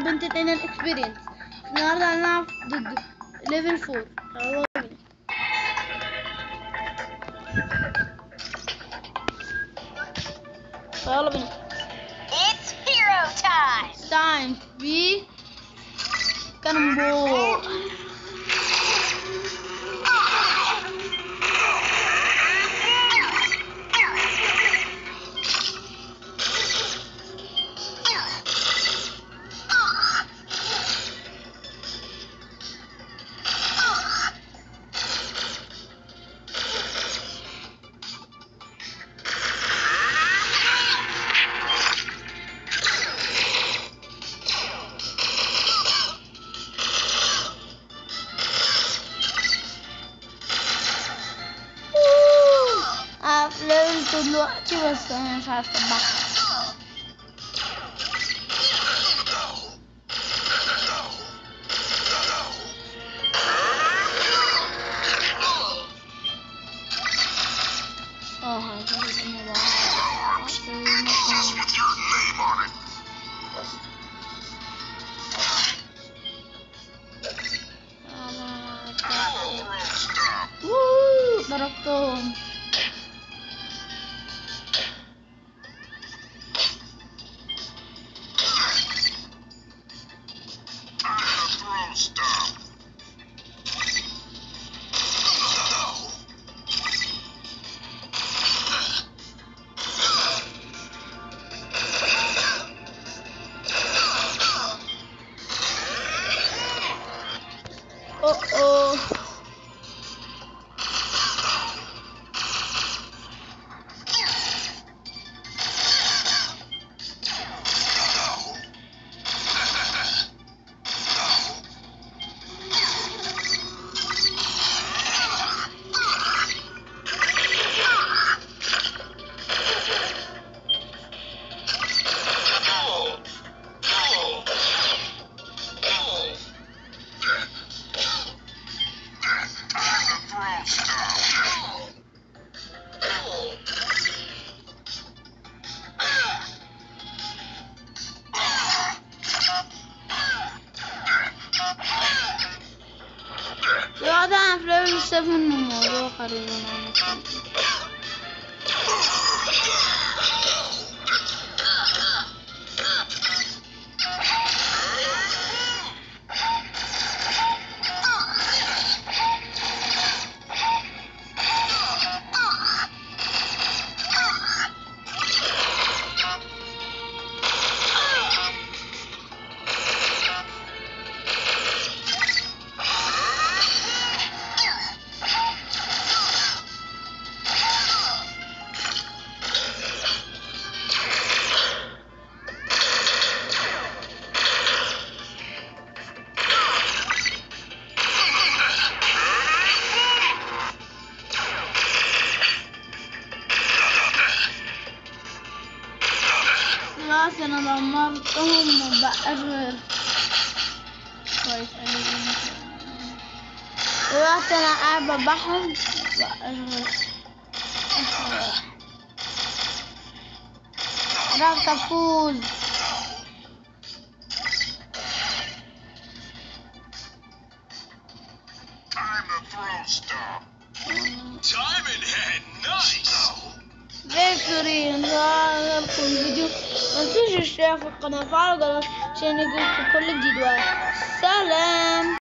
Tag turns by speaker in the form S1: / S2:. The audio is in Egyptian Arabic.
S1: بنتين الاكسبيرينس النهارده هنلعب ضد ليفل 4 يلا بينا يلا بينا
S2: It's hero time!
S1: It's time to be cannonball قفلت دلوقتي بس انا مش عارفه اطبعها اه هجيب الموبايل
S3: with your name on it. Stop.
S1: ووو، ضربتهم
S3: Time to throw stop.
S1: اوه اوه
S3: Time to throw stop.
S1: دلوقتي انا في ليفل 7 الموضوع قريب انا ممكن دلوقتي انا دمرتهم مبقاش غير كويس قوي. دلوقتي انا قاعد بذبحهم مبقاش غير عرفت افوز
S3: Time to throw stop. Diamond Head, nice.
S1: فيكتوري ان شاء الله عجبكم الفيديو ما تنسوش الاشتراك في القناة وفعلوا الجرس عشان يجيلكم كل جديد واحد